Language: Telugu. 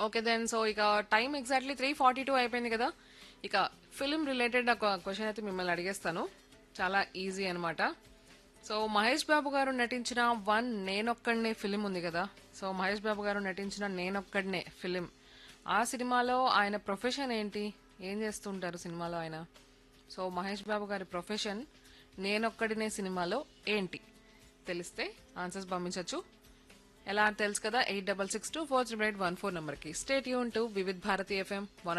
ఓకే దెన్ సో ఇక time exactly three forty two అయిపోయింది కదా ఇక ఫిలిం రిలేటెడ్ ఒక క్వశ్చన్ అయితే మిమ్మల్ని అడిగేస్తాను చాలా ఈజీ అన్నమాట సో మహేష్ బాబు గారు నటించిన వన్ నేనొక్కడనే ఫిలిం ఉంది కదా సో మహేష్ బాబు గారు నటించిన నేనొక్కడనే ఫిలిం ఆ సినిమాలో ఆయన ప్రొఫెషన్ ఏంటి ఏం చేస్తుంటారు సినిమాలో ఆయన సో మహేష్ బాబు గారి ప్రొఫెషన్ నేనొక్కడినే సినిమాలో ఏంటి తెలిస్తే ఆన్సర్స్ పంపించవచ్చు ఎలా అని తెలుసు కదా eight double six two four triple eight one four నెంబర్కి స్టేట్ యూన్ to Vividh Bharati FM one